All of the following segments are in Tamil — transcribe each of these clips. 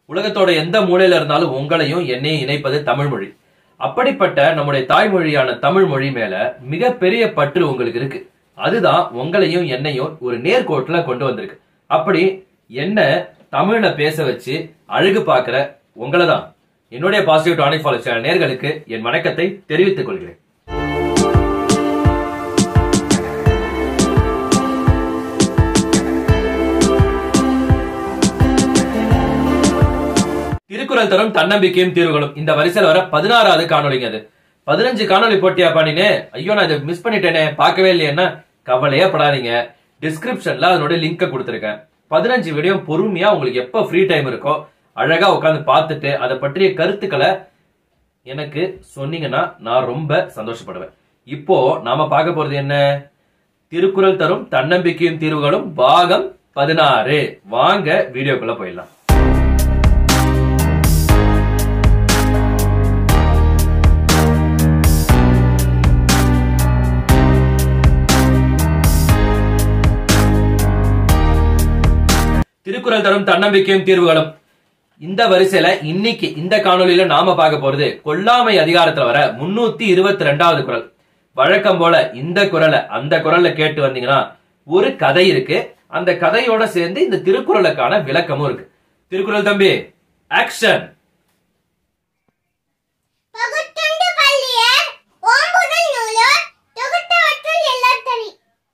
உலகத்தோட எந்த மூலையில இருந்தாலும் உங்களையும் என்னையும் இணைப்பது தமிழ் மொழி அப்படிப்பட்ட நம்முடைய தாய்மொழியான தமிழ் மொழி மேல மிகப்பெரிய பற்று உங்களுக்கு இருக்கு அதுதான் உங்களையும் என்னையும் ஒரு நேர்கோட்டுல கொண்டு வந்திருக்கு அப்படி என்ன தமிழ்ல பேச வச்சு அழகு பார்க்கிற உங்களை தான் என்னுடைய பாசிட்டிவ் டானிக் ஃபாலோ சேனல் நேர்களுக்கு என் வணக்கத்தை தெரிவித்துக் கொள்கிறேன் திருக்குறள் தரும் தன்னம்பிக்கையும் தீர்வுகளும் இந்த வரிசையில் வர பதினாறாவது காணொலிங்க அது பதினஞ்சு காணொலி போட்டியா பண்ணினே ஐயோ நான் இதை மிஸ் பண்ணிட்டேனே பார்க்கவே இல்லையேன்னா கவலையே படாதீங்க டிஸ்கிரிப்ஷன்ல அதனுடைய லிங்கை கொடுத்துருக்கேன் பதினஞ்சு வீடியோ பொறுமையா உங்களுக்கு எப்ப ஃப்ரீ டைம் இருக்கோ அழகா உட்காந்து பார்த்துட்டு அதை பற்றிய கருத்துக்களை எனக்கு சொன்னீங்கன்னா நான் ரொம்ப சந்தோஷப்படுவேன் இப்போ நாம பார்க்க போறது என்ன திருக்குறள் தரும் தன்னம்பிக்கையும் தீர்வுகளும் பாகம் பதினாறு வாங்க வீடியோக்குள்ள போயிடலாம் திருக்குறள் தரும் தன்னம்பிக்கையும் தீர்வுகளும் இந்த வரிசையில இன்னைக்கு இந்த காணொலியில நாம பார்க்க போறது கொல்லாமை அதிகாரத்துல வர முன்னூத்தி இருபத்தி ரெண்டாவது குரல் வழக்கம் போல இந்த குரலை அந்த குரல்ல கேட்டு வந்தீங்கன்னா ஒரு கதை இருக்கு அந்த கதையோட சேர்ந்து இந்த திருக்குறளுக்கான விளக்கமும் இருக்கு திருக்குறள் தம்பி ஆக்ஷன் பகுத்துண்டு பள்ளியர் ஓம்புதல் நூலோர் தொகுத்தவற்றுள் எல்லார் தனி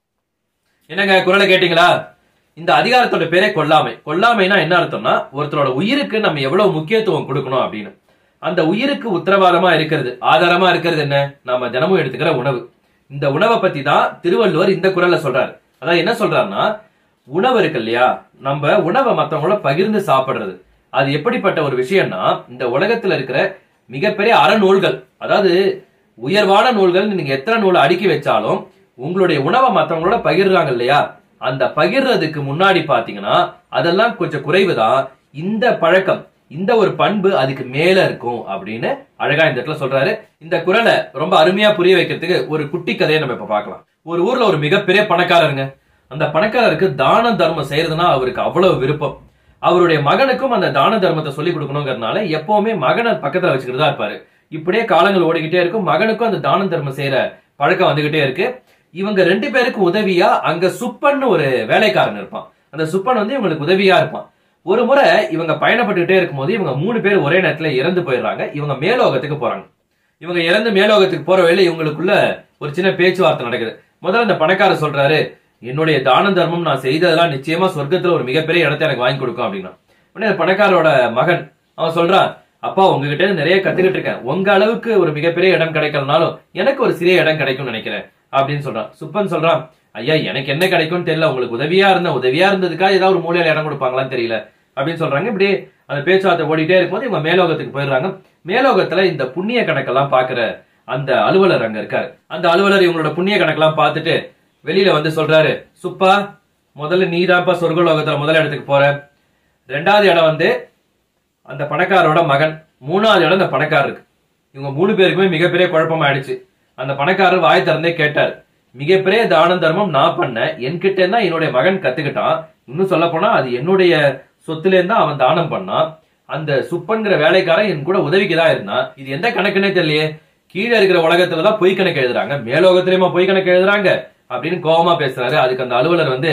என்னங்க குரலை கேட்டீங்களா இந்த அதிகாரத்தோட பேரே கொல்லாமை கொல்லாமைனா என்ன அர்த்தம்னா ஒருத்தரோட உயிருக்கு நம்ம எவ்வளவு முக்கியத்துவம் கொடுக்கணும் அப்படின்னு அந்த உயிருக்கு உத்தரவாதமா இருக்கிறது ஆதாரமா இருக்கிறது என்ன நாம தினமும் எடுத்துக்கிற உணவு இந்த உணவை பத்தி தான் திருவள்ளுவர் இந்த குரல்ல சொல்றாரு அதான் என்ன சொல்றாருன்னா உணவு இருக்கு இல்லையா நம்ம உணவை மத்தவங்களோட பகிர்ந்து சாப்பிடுறது அது எப்படிப்பட்ட ஒரு விஷயம்னா இந்த உலகத்துல இருக்கிற மிகப்பெரிய அறநூல்கள் அதாவது உயர்வான நூல்கள் நீங்க எத்தனை நூலை அடுக்கி வச்சாலும் உங்களுடைய உணவை மத்தவங்களோட பகிர்றாங்க இல்லையா அந்த பகிர்றதுக்கு முன்னாடி பாத்தீங்கன்னா அதெல்லாம் கொஞ்சம் குறைவுதான் இந்த பழக்கம் இந்த ஒரு பண்பு அதுக்கு மேல இருக்கும் அப்படின்னு அழகா இந்த இடத்துல சொல்றாரு இந்த குரலை ரொம்ப அருமையா புரிய வைக்கிறதுக்கு ஒரு குட்டி கதையை நம்ம இப்ப பார்க்கலாம் ஒரு ஊர்ல ஒரு மிகப்பெரிய பணக்காரருங்க அந்த பணக்காரருக்கு தான தர்மம் செய்யறதுன்னா அவருக்கு அவ்வளவு விருப்பம் அவருடைய மகனுக்கும் அந்த தான தர்மத்தை சொல்லி கொடுக்கணுங்கிறதுனால எப்பவுமே மகனை பக்கத்துல வச்சுக்கிட்டு இருப்பாரு இப்படியே காலங்கள் ஓடிக்கிட்டே இருக்கும் மகனுக்கும் அந்த தான தர்மம் செய்யற பழக்கம் வந்துகிட்டே இருக்கு இவங்க ரெண்டு பேருக்கு உதவியா அங்க சுப்பன்னு ஒரு வேலைக்காரன் இருப்பான் அந்த சுப்பன் வந்து இவங்களுக்கு உதவியா இருப்பான் ஒரு முறை இவங்க பயணப்பட்டுக்கிட்டே இருக்கும்போது இவங்க மூணு பேர் ஒரே நேரத்துல இறந்து போயிடுறாங்க இவங்க மேலோகத்துக்கு போறாங்க இவங்க இறந்து மேலோகத்துக்கு போற வேலை இவங்களுக்குள்ள ஒரு சின்ன பேச்சுவார்த்தை நடக்குது முதல்ல இந்த பணக்காரர் சொல்றாரு என்னுடைய தான தர்மம் நான் செய்ததெல்லாம் நிச்சயமா சொர்க்கத்துல ஒரு மிகப்பெரிய இடத்தை எனக்கு வாங்கி கொடுக்கும் அப்படின்னா உடனே அந்த பணக்காரோட மகன் அவன் சொல்றான் அப்பா உங்ககிட்ட இருந்து நிறைய கத்துக்கிட்டு இருக்கேன் உங்க அளவுக்கு ஒரு மிகப்பெரிய இடம் கிடைக்கலனாலும் எனக்கு ஒரு சிறிய இடம் கிடைக்கும்னு நினைக்கிறேன் அப்படின்னு சொல்றான் சுப்பன் சொல்றான் ஐயா எனக்கு என்ன கிடைக்கும்னு தெரியல உங்களுக்கு உதவியா இருந்த உதவியா இருந்ததுக்கா ஏதாவது ஒரு மூலையில இடம் கொடுப்பாங்களான்னு தெரியல அப்படின்னு சொல்றாங்க இப்படி அந்த பேச்சுவார்த்தை ஓடிட்டே இருக்கும்போது இவங்க மேலோகத்துக்கு போயிடுறாங்க மேலோகத்துல இந்த புண்ணிய கணக்கெல்லாம் பாக்குற அந்த அலுவலர் அங்க இருக்காரு அந்த அலுவலர் இவங்களோட புண்ணிய கணக்கெல்லாம் பார்த்துட்டு வெளியில வந்து சொல்றாரு சுப்பா முதல்ல நீதான்ப்பா சொர்க்கலோகத்துல முதல் இடத்துக்கு போற ரெண்டாவது இடம் வந்து அந்த பணக்காரோட மகன் மூணாவது இடம் அந்த பணக்காரருக்கு இவங்க மூணு பேருக்குமே மிகப்பெரிய குழப்பம் ஆயிடுச்சு அந்த பணக்காரர் வாய் திறந்தே கேட்டார் மிகப்பெரிய தான தர்மம் நான் பண்ணேன் என்கிட்ட இருந்தா என்னுடைய மகன் கத்துக்கிட்டான் இன்னும் சொல்ல போனா அது என்னுடைய சொத்துல இருந்தா அவன் தானம் பண்ணான் அந்த சுப்பன்கிற வேலைக்காரன் என் கூட உதவிக்கு தான் இருந்தான் இது எந்த கணக்குன்னே தெரியலையே கீழே இருக்கிற உலகத்துல தான் பொய் கணக்கு எழுதுறாங்க மேலோகத்திலயுமா பொய் கணக்கு எழுதுறாங்க அப்படின்னு கோபமா பேசுறாரு அதுக்கு அந்த அலுவலர் வந்து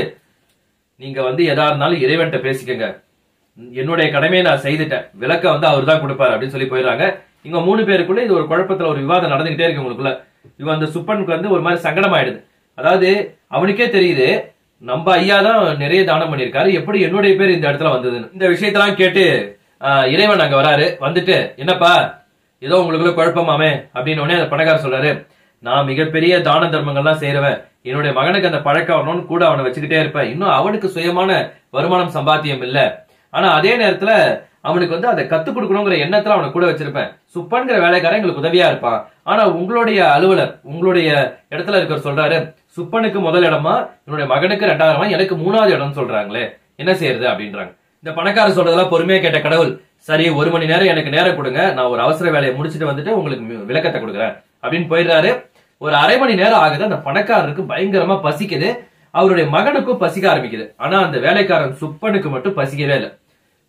நீங்க வந்து எதா இருந்தாலும் இறைவன்ட்ட பேசிக்கங்க என்னுடைய கடமையை நான் செய்துட்டேன் விளக்க வந்து அவர் தான் கொடுப்பாரு அப்படின்னு சொல்லி போயிடுறாங்க இவங்க மூணு பேருக்குள்ள இது ஒரு குழப்பத்துல ஒரு விவாதம் நடந்துகிட்டே இருக்கு உங்களுக்குள்ள இவன் அந்த சுப்பனுக்கு வந்து ஒரு மாதிரி சங்கடம் ஆயிடுது அதாவது அவனுக்கே தெரியுது நம்ம ஐயா தான் நிறைய தானம் பண்ணியிருக்காரு எப்படி என்னுடைய பேர் இந்த இடத்துல வந்ததுன்னு இந்த விஷயத்தெல்லாம் கேட்டு ஆஹ், இறைவன் அங்க வராரு வந்துட்டு என்னப்பா ஏதோ உங்களுக்குள்ள குழப்பமாமே அப்படின்னு உடனே அந்த பணக்காரர் சொல்றாரு நான் மிகப்பெரிய தான தர்மங்கள்லாம் செய்யறவன் என்னுடைய மகனுக்கு அந்த பழக்கம் வரணும்னு கூட அவனை வச்சுக்கிட்டே இருப்பேன் இன்னும் அவனுக்கு சுயமான வருமானம் சம்பாத்தியம் இல்ல ஆனா அதே நேரத்துல அவனுக்கு வந்து அதை கத்துக் கொடுக்கணுங்கிற எண்ணத்துல அவனை கூட வச்சிருப்பேன் சுப்பன்கிற வேலைக்காரன் எங்களுக்கு உதவியா இருப்பான் ஆனா உங்களுடைய அலுவலர் உங்களுடைய இடத்துல இருக்கிற சொல்றாரு சுப்பனுக்கு முதல் இடமா என்னுடைய மகனுக்கு ரெண்டாவது இடமா எனக்கு மூணாவது இடம் சொல்றாங்களே என்ன செய்யறது அப்படின்றாங்க இந்த பணக்காரர் சொல்றதெல்லாம் பொறுமையா கேட்ட கடவுள் சரி ஒரு மணி நேரம் எனக்கு நேரம் கொடுங்க நான் ஒரு அவசர வேலையை முடிச்சிட்டு வந்துட்டு உங்களுக்கு மி- விளக்கத்தை கொடுக்குறேன் அப்படின்னு போயிடுறாரு ஒரு அரை மணி நேரம் ஆகுது அந்த பணக்காரருக்கு பயங்கரமா பசிக்குது அவருடைய மகனுக்கும் பசிக்க ஆரம்பிக்குது ஆனா அந்த வேலைக்காரன் சுப்பனுக்கு மட்டும் பசிக்கவே இல்லை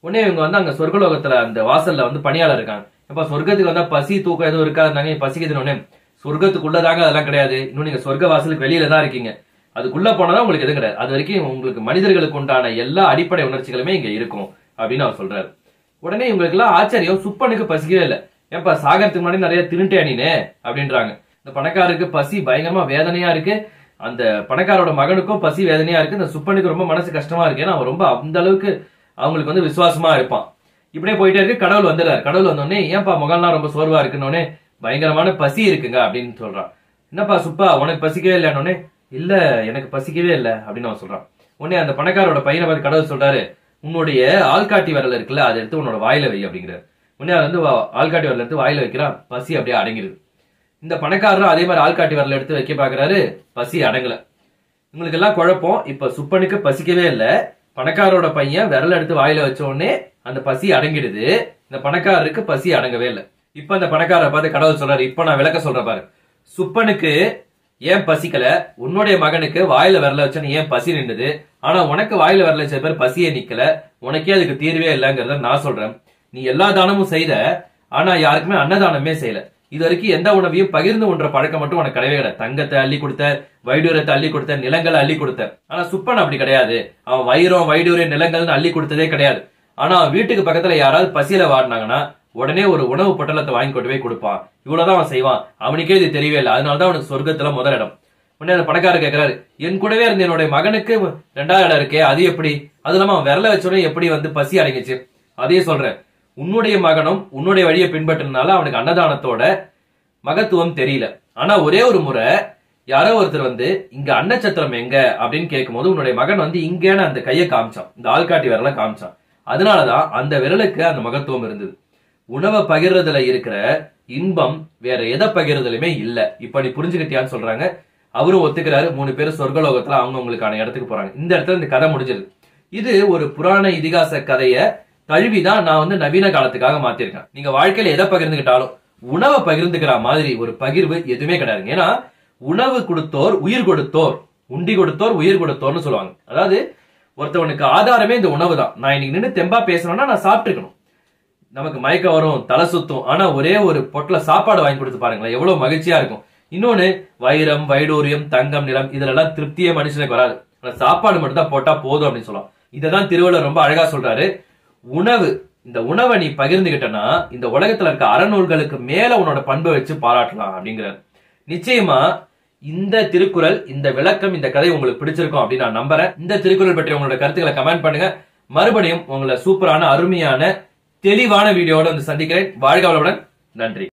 உடனே இவங்க வந்து அங்க சொர்க்கலோகத்துல அந்த வாசல்ல வந்து பணியாளர் இருக்காங்க இப்ப சொர்க்கத்துக்கு வந்தா பசி தூக்கம் எதுவும் இருக்காதுனாங்க பசிக்குதுன்னு உடனே சொர்க்கத்துக்குள்ளதாங்க அதெல்லாம் கிடையாது இன்னும் நீங்க சொர்க்க வாசலுக்கு வெளியில தான் இருக்கீங்க அதுக்குள்ள போனதா உங்களுக்கு எதுவும் கிடையாது அது வரைக்கும் உங்களுக்கு மனிதர்களுக்கு உண்டான எல்லா அடிப்படை உணர்ச்சிகளுமே இங்க இருக்கும் அப்படின்னு அவர் சொல்றாரு உடனே இவங்களுக்கு எல்லாம் ஆச்சரியம் சுப்பனுக்கு பசிக்கவே இல்லை ஏன்பா சாகரத்துக்கு முன்னாடி நிறைய திருட்டே அணினே அப்படின்றாங்க இந்த பணக்காரருக்கு பசி பயங்கரமா வேதனையா இருக்கு அந்த பணக்காரோட மகனுக்கும் பசி வேதனையா இருக்கு இந்த சுப்பனுக்கு ரொம்ப மனசு கஷ்டமா இருக்கு ஏன்னா அவன் ரொம்ப அந்த அளவுக்கு அவங்களுக்கு வந்து விசுவாசமா இருப்பான் இப்படியே போயிட்டே இருக்கு கடவுள் வந்துடுறாரு கடவுள் வந்தோடனே ஏன்பா முகம்லாம் ரொம்ப சோர்வா இருக்குன்னு பயங்கரமான பசி இருக்குங்க அப்படின்னு சொல்றான் என்னப்பா சுப்பா உனக்கு பசிக்கவே இல்லைன்னு இல்ல எனக்கு பசிக்கவே இல்லை அப்படின்னு அவன் சொல்றான் உடனே அந்த பணக்காரோட பையனை பார்த்து கடவுள் சொல்றாரு உன்னுடைய ஆள்காட்டி விரல் இருக்குல்ல அதை எடுத்து உன்னோட வாயில வை அப்படிங்கிறார் உடனே அவர் வந்து வா- ஆள்காட்டி விரல் எடுத்து வாயில வைக்கிறான் பசி அப்படியே அடங்கிடுது இந்த பணக்காரரும் அதே மாதிரி ஆள்காட்டி விரல் எடுத்து வைக்க பாக்குறாரு பசி அடங்கல உங்களுக்கு எல்லாம் குழப்பம் இப்ப சுப்பனுக்கு பசிக்கவே இல்ல பணக்காரோட பையன் விரல் எடுத்து வாயில வச்ச உடனே அந்த பசி அடங்கிடுது இந்த பணக்காரருக்கு பசி அடங்கவே இல்ல இப்ப அந்த பணக்காரரை பார்த்து கடவுள் சொல்றாரு இப்ப நான் விளக்க சொல்றேன் பாரு சுப்பனுக்கு ஏன் பசிக்கல உன்னுடைய மகனுக்கு வாயில விரல வச்சனு ஏன் பசி நின்னுது ஆனா உனக்கு வாயில விரல வச்ச பேர் பசியே நிக்கல உனக்கே அதுக்கு தீர்வே இல்லைங்கிறத நான் சொல்றேன் நீ எல்லா தானமும் செய்த ஆனா யாருக்குமே அன்னதானமே செய்யல இது வரைக்கும் எந்த உணவையும் பகிர்ந்து உண்ற பழக்கம் மட்டும் உனக்கு கிடையவே கிடையாது தங்கத்தை அள்ளி கொடுத்த வைடூரத்தை அள்ளி கொடுத்த நிலங்களை அள்ளி கொடுத்த ஆனா சுப்பன் அப்படி கிடையாது அவன் வைரம் வைடூரிய நிலங்கள்னு அள்ளி கொடுத்ததே கிடையாது ஆனா அவன் வீட்டுக்கு பக்கத்துல யாராவது பசியில வாடினாங்கன்னா உடனே ஒரு உணவு பொட்டலத்தை வாங்கி கொண்டு போய் கொடுப்பான் இவ்வளவுதான் அவன் செய்வான் அவனுக்கே இது தெரியவே இல்லை அதனாலதான் அவனுக்கு சொர்க்கத்துல முதல் இடம் உடனே அந்த பணக்காரர் கேக்குறாரு என் கூடவே இருந்த என்னுடைய மகனுக்கு ரெண்டாவது இடம் இருக்கே அது எப்படி அது இல்லாம அவன் விரல வச்சோடனே எப்படி வந்து பசி அடங்கிச்சு அதே சொல்றேன் உன்னுடைய மகனும் உன்னுடைய வழியை பின்பற்றினால அவனுக்கு அன்னதானத்தோட மகத்துவம் தெரியல ஆனா ஒரே ஒரு முறை யாரோ ஒருத்தர் வந்து இங்க அன்னச்சத்திரம் எங்க அப்படின்னு கேட்கும்போது உன்னுடைய மகன் வந்து இங்கேன்னு அந்த கையை காமிச்சான் இந்த ஆள்காட்டி விரல காமிச்சான் அதனாலதான் அந்த விரலுக்கு அந்த மகத்துவம் இருந்தது உணவை பகிர்றதுல இருக்கிற இன்பம் வேற எதை பகிர்றதுலயுமே இல்ல இப்ப நீ புரிஞ்சுக்கிட்டியான்னு சொல்றாங்க அவரும் ஒத்துக்கிறாரு மூணு பேரும் சொர்க்கலோகத்துல அவங்க அவங்களுக்கான இடத்துக்கு போறாங்க இந்த இடத்துல இந்த கதை முடிஞ்சது இது ஒரு புராண இதிகாச கதைய தழுவிதான் நான் வந்து நவீன காலத்துக்காக மாத்திருக்கேன் நீங்க வாழ்க்கையில எதை பகிர்ந்துக்கிட்டாலும் உணவை பகிர்ந்துக்கிற மாதிரி ஒரு பகிர்வு எதுவுமே கிடையாதுங்க ஏன்னா உணவு கொடுத்தோர் உயிர் கொடுத்தோர் உண்டி கொடுத்தோர் உயிர் கொடுத்தோர்னு சொல்லுவாங்க அதாவது ஒருத்தவனுக்கு ஆதாரமே இந்த உணவு தான் நான் இன்னைக்கு நின்று தெம்பா பேசணும்னா நான் சாப்பிட்டுருக்கணும் நமக்கு மயக்கம் வரும் தலை சுத்தும் ஆனா ஒரே ஒரு பொட்டல சாப்பாடு வாங்கி கொடுத்து பாருங்களேன் எவ்வளவு மகிழ்ச்சியா இருக்கும் இன்னொன்னு வைரம் வைடூரியம் தங்கம் நிலம் இதுல எல்லாம் திருப்தியே மனுஷனுக்கு வராது ஆனா சாப்பாடு மட்டும் தான் போட்டா போதும் அப்படின்னு சொல்லலாம் இததான் திருவள்ளுவர் ரொம்ப அழகா சொல்றாரு உணவு இந்த உணவை நீ பகிர்ந்துகிட்டனா இந்த உலகத்துல இருக்க அறநூல்களுக்கு மேல உன்னோட பண்பை வச்சு பாராட்டலாம் அப்படிங்கிறார் நிச்சயமா இந்த திருக்குறள் இந்த விளக்கம் இந்த கதை உங்களுக்கு பிடிச்சிருக்கும் அப்படின்னு நான் நம்புறேன் இந்த திருக்குறள் பற்றி உங்களோட கருத்துக்களை கமெண்ட் பண்ணுங்க மறுபடியும் உங்களை சூப்பரான அருமையான தெளிவான வீடியோட வந்து சந்திக்கிறேன் வாழ்க வளமுடன் நன்றி